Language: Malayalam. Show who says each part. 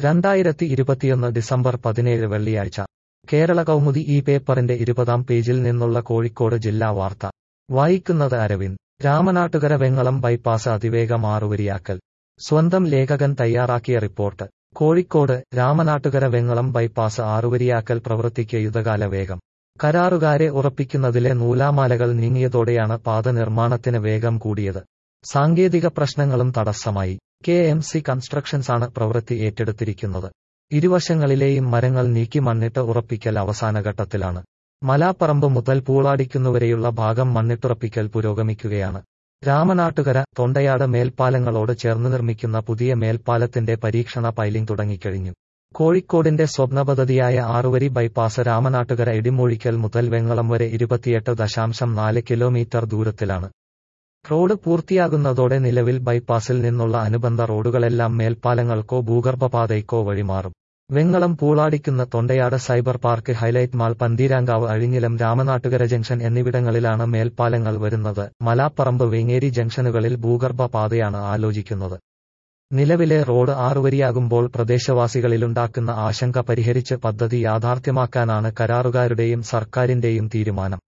Speaker 1: രണ്ടായിരത്തി ഇരുപത്തിയൊന്ന് ഡിസംബർ പതിനേഴ് വെള്ളിയാഴ്ച കേരള കൗമുദി ഈ പേപ്പറിന്റെ ഇരുപതാം പേജിൽ നിന്നുള്ള കോഴിക്കോട് ജില്ലാ വാർത്ത വായിക്കുന്നത് അരവിന്ദ് രാമനാട്ടുകര വെങ്ങളം ബൈപ്പാസ് അതിവേഗം ആറുവരിയാക്കൽ സ്വന്തം ലേഖകൻ തയ്യാറാക്കിയ റിപ്പോർട്ട് കോഴിക്കോട് രാമനാട്ടുകര വെങ്ങളം ബൈപ്പാസ് ആറുവരിയാക്കൽ പ്രവൃത്തിക്ക് യുദ്ധകാല വേഗം കരാറുകാരെ ഉറപ്പിക്കുന്നതിലെ നൂലാമാലകൾ നീങ്ങിയതോടെയാണ് പാത നിർമ്മാണത്തിന് വേഗം കൂടിയത് സാങ്കേതിക പ്രശ്നങ്ങളും തടസ്സമായി കെ എം സി കൺസ്ട്രക്ഷൻസാണ് പ്രവൃത്തി ഏറ്റെടുത്തിരിക്കുന്നത് ഇരുവശങ്ങളിലെയും മരങ്ങൾ നീക്കി മണ്ണിട്ട് ഉറപ്പിക്കൽ അവസാനഘട്ടത്തിലാണ് മലാപ്പറമ്പ് മുതൽ പൂളാടിക്കുന്നുവരെയുള്ള ഭാഗം മണ്ണിട്ടുറപ്പിക്കൽ പുരോഗമിക്കുകയാണ് രാമനാട്ടുകര തൊണ്ടയാട് മേൽപ്പാലങ്ങളോട് ചേർന്ന് നിർമ്മിക്കുന്ന പുതിയ മേൽപ്പാലത്തിന്റെ പരീക്ഷണ പൈലിംഗ് തുടങ്ങിക്കഴിഞ്ഞു കോഴിക്കോടിന്റെ സ്വപ്നപദ്ധതിയായ ആറുവരി ബൈപ്പാസ് രാമനാട്ടുകര ഇടിമൂഴിക്കൽ മുതൽ വെങ്ങളം വരെ ഇരുപത്തിയെട്ട് ദശാംശം നാല് കിലോമീറ്റർ ദൂരത്തിലാണ് റോഡ് പൂർത്തിയാകുന്നതോടെ നിലവിൽ ബൈപ്പാസിൽ നിന്നുള്ള അനുബന്ധ റോഡുകളെല്ലാം മേൽപ്പാലങ്ങൾക്കോ ഭൂഗർഭപാതയ്ക്കോ വഴിമാറും Vengalam Pooladikunnu Thondayad cyber park Hilite mall Pantheerankavu Azhinjilam Ramanattukara junction എന്നിവിടങ്ങളിലാണ് മേൽപ്പാലങ്ങൾ വരുന്നത് മലാപ്പറമ്പ് വേങ്ങേരി ജംഗ്ഷനുകളിൽ ഭൂഗർഭ പാതയാണ് ആലോചിക്കുന്നത് നിലവിലെ റോഡ് ആറുവരിയാകുമ്പോൾ പ്രദേശവാസികളിലുണ്ടാക്കുന്ന ആശങ്ക പരിഹരിച്ച് പദ്ധതി യാഥാർത്ഥ്യമാക്കാനാണ് കരാറുകാരുടെയും സർക്കാരിന്റെയും തീരുമാനം